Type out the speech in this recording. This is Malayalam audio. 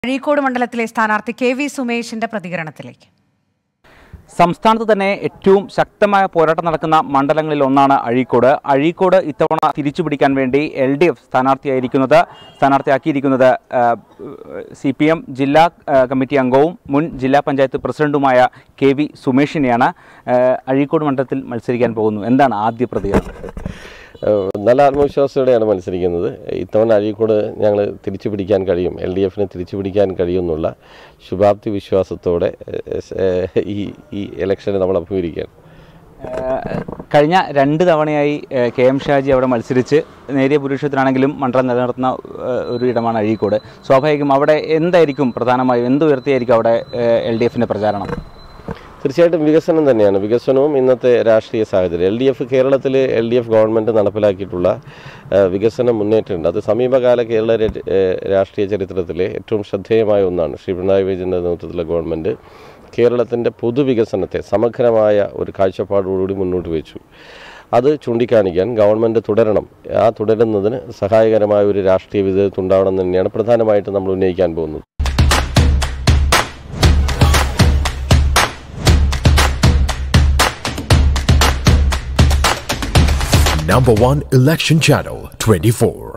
അഴീക്കോട് മണ്ഡലത്തിലെ സ്ഥാനാർത്ഥി കെ വി സുമേഷിന്റെ പ്രതികരണത്തിലേക്ക് സംസ്ഥാനത്ത് തന്നെ ഏറ്റവും ശക്തമായ പോരാട്ടം നടക്കുന്ന മണ്ഡലങ്ങളിൽ ഒന്നാണ് അഴീക്കോട് അഴീക്കോട് ഇത്തവണ തിരിച്ചു പിടിക്കാൻ വേണ്ടി എൽ ഡി എഫ് സ്ഥാനാർത്ഥിയായിരിക്കുന്നത് സ്ഥാനാർത്ഥിയാക്കിയിരിക്കുന്നത് സി പി എം ജില്ലാ ആ, കമ്മിറ്റി അംഗവും മുൻ ജില്ലാ പഞ്ചായത്ത് പ്രസിഡന്റുമായ കെ വി സുമേഷിനെയാണ് ആ, അഴീക്കോട് മണ്ഡലത്തിൽ മത്സരിക്കാൻ പോകുന്നു എന്താണ് ആദ്യ പ്രതികരണം ഏഹ് നല്ല ആത്മവിശ്വാസത്തോടെയാണ് മത്സരിക്കുന്നത് ഇത്തവണ അഴീക്കോട് ഞങ്ങൾ തിരിച്ചു പിടിക്കാൻ കഴിയും എൽ ഡി എഫിനെ തിരിച്ചു പിടിക്കാൻ കഴിയും എന്നുള്ള ശുഭാപ്തി വിശ്വാസത്തോടെ ഏഹ് ഏഹ് ഈ ഈ ഇലക്ഷനെ നമ്മൾ അഭിമുഖീകരിക്കുകയാണ് ഏഹ് കഴിഞ്ഞ രണ്ട് തവണയായി ഏഹ് കെ എം ഷാജി അവിടെ മത്സരിച്ച് നേരിയ പുരുഷത്തിനാണെങ്കിലും മണ്ഡലം നിലനിർത്തുന്ന ഏഹ് ഒരു ഇടമാണ് അഴീക്കോട് സ്വാഭാവികം അവിടെ എന്തായിരിക്കും പ്രധാനമായും എന്ത് ഉയർത്തിയായിരിക്കും അവിടെ എൽ ഡി എഫിൻ്റെ പ്രചാരണം തീർച്ചയായിട്ടും വികസനം തന്നെയാണ് വികസനവും ഇന്നത്തെ രാഷ്ട്രീയ സാഹചര്യം എൽ ഡി എഫ് കേരളത്തിൽ എൽ ഡി എഫ് ഗവൺമെൻറ് നടപ്പിലാക്കിയിട്ടുള്ള ഏഹ് വികസന മുന്നേറ്റമുണ്ട് അത് സമീപകാല കേരള ര- ഏഹ് രാഷ്ട്രീയ ചരിത്രത്തിലെ ഏറ്റവും ശ്രദ്ധേയമായ ഒന്നാണ് ശ്രീ പിണറായി വിജയൻ്റെ നേതൃത്വത്തിലുള്ള ഗവൺമെൻറ് കേരളത്തിൻ്റെ പൊതുവികസനത്തെ സമഗ്രമായ ഒരു കാഴ്ചപ്പാടോടുകൂടി മുന്നോട്ട് വെച്ചു അത് ചൂണ്ടിക്കാണിക്കാൻ ഗവൺമെൻറ് തുടരണം ആ തുടരുന്നതിന് സഹായകരമായ ഒരു രാഷ്ട്രീയ വിധേയത്വം ഉണ്ടാവണം എന്ന് തന്നെയാണ് പ്രധാനമായിട്ടും നമ്മൾ ഉന്നയിക്കാൻ പോകുന്നത് Number one election channel 24.